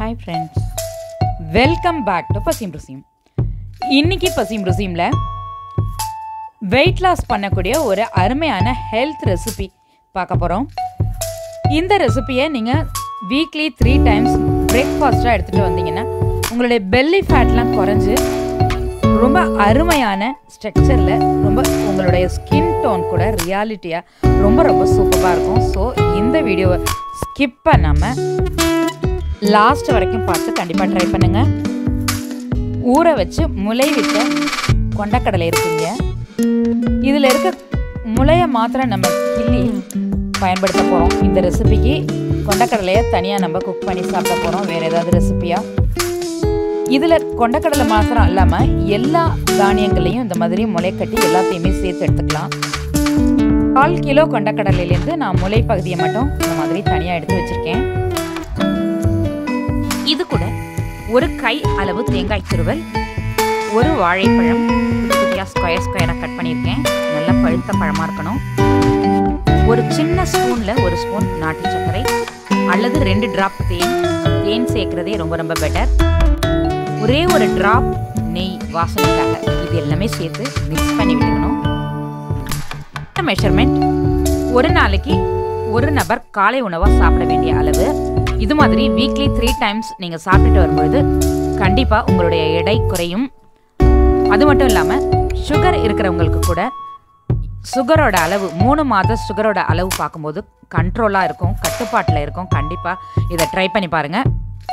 hi friends welcome back to Pasim Rusim இன்னைக்கு Pasim ருசிமில் weight loss பண்ணக்கூடிய ஒரு அருமையான ஹெல்த் ரெசிபி பார்க்க போகிறோம் இந்த ரெசிபியை நீங்கள் வீக்லி த்ரீ டைம்ஸ் பிரேக்ஃபாஸ்ட்டாக எடுத்துகிட்டு வந்தீங்கன்னா உங்களுடைய பெல்லி ஃபேட்லாம் குறைஞ்சு ரொம்ப அருமையான ஸ்ட்ரக்சரில் ரொம்ப உங்களுடைய ஸ்கின் டோன் கூட ரியாலிட்டியாக ரொம்ப ரொம்ப சூப்பராக இருக்கும் ஸோ இந்த வீடியோவை ஸ்கிப் பண்ணாமல் லாஸ்ட் வரைக்கும் பார்த்து கண்டிப்பாக ட்ரை பண்ணுங்கள் ஊற வச்சு முளை விட்ட கொண்டக்கடலை இருக்குங்க இதில் இருக்க முளையை மாத்திரம் நம்ம கிள்ளி பயன்படுத்த போகிறோம் இந்த ரெசிபிக்கு கொண்டக்கடலையை தனியாக நம்ம குக் பண்ணி சாப்பிட போகிறோம் வேறு ஏதாவது ரெசிபியாக இதில் கொண்டக்கடலை மாத்திரம் இல்லாமல் எல்லா தானியங்களையும் இந்த மாதிரி முளை கட்டி எல்லாத்தையுமே சேர்த்து எடுத்துக்கலாம் கால் கிலோ கொண்டக்கடலையிலேருந்து நான் முளை பகுதியை மட்டும் இந்த மாதிரி தனியாக எடுத்து வச்சுருக்கேன் இது கூட ஒரு கை அளவு தேங்காய் துருவல் ஒரு வாழைப்பழம் குட்டி குட்டியாக ஸ்கொயர் ஸ்கொயராக கட் பண்ணியிருக்கேன் நல்லா பழுத்த பழமாக இருக்கணும் ஒரு சின்ன ஸ்பூனில் ஒரு ஸ்பூன் நாட்டு சர்க்கரை அல்லது ரெண்டு ட்ராப் தேன் தேன் சேர்க்குறதே ரொம்ப ரொம்ப பெட்டர் ஒரே ஒரு ட்ராப் நெய் வாசனைக்காக இது எல்லாமே சேர்த்து மிக்ஸ் பண்ணி விட்டுக்கணும் மெஷர்மெண்ட் ஒரு நாளைக்கு ஒரு நபர் காலை உணவாக சாப்பிட வேண்டிய அளவு இது மாதிரி வீக்லி த்ரீ டைம்ஸ் நீங்கள் சாப்பிட்டுட்டு வரும்பொழுது கண்டிப்பாக உங்களுடைய எடை குறையும் அது மட்டும் இல்லாமல் சுகர் இருக்கிறவங்களுக்கு கூட சுகரோட அளவு மூணு மாத சுகரோட அளவு பார்க்கும்போது கண்ட்ரோலாக இருக்கும் கட்டுப்பாட்டில் இருக்கும் கண்டிப்பாக இதை ட்ரை பண்ணி பாருங்கள்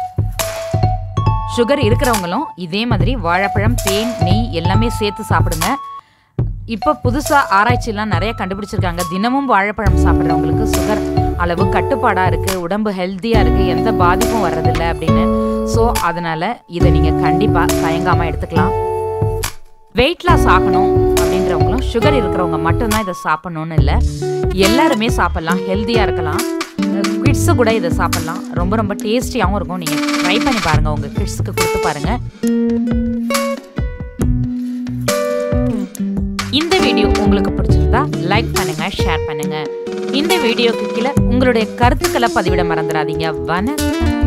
சுகர் இருக்கிறவங்களும் இதே மாதிரி வாழைப்பழம் தேன் நெய் எல்லாமே சேர்த்து சாப்பிடுங்க இப்போ புதுசாக ஆராய்ச்சிலாம் நிறைய கண்டுபிடிச்சிருக்காங்க தினமும் வாழைப்பழம் சாப்பிட்றவங்களுக்கு சுகர் அளவு கட்டுப்பாடாக இருக்குது உடம்பு ஹெல்த்தியாக இருக்குது எந்த பாதிப்பும் வர்றதில்லை அப்படின்னு ஸோ அதனால் இதை நீங்கள் கண்டிப்பாக தயங்காமல் எடுத்துக்கலாம் வெயிட் லாஸ் ஆகணும் அப்படின்றவங்களும் சுகர் இருக்கிறவங்க மட்டும்தான் இதை சாப்பிடணும்னு இல்லை எல்லாருமே சாப்பிட்லாம் ஹெல்த்தியாக இருக்கலாம் கிட்ஸு கூட இதை சாப்பிட்லாம் ரொம்ப ரொம்ப டேஸ்டியாகவும் இருக்கும் நீங்கள் ட்ரை பண்ணி பாருங்கள் உங்கள் கிட்ஸுக்கு கொடுத்து பாருங்கள் இந்த வீடியோ உங்களுக்கு பிடிச்சிருந்தா லைக் பண்ணுங்க ஷேர் பண்ணுங்க இந்த வீடியோக்கு கீழே உங்களுடைய கருத்துக்களை பதிவிட மறந்துடாதீங்க வணக்கம்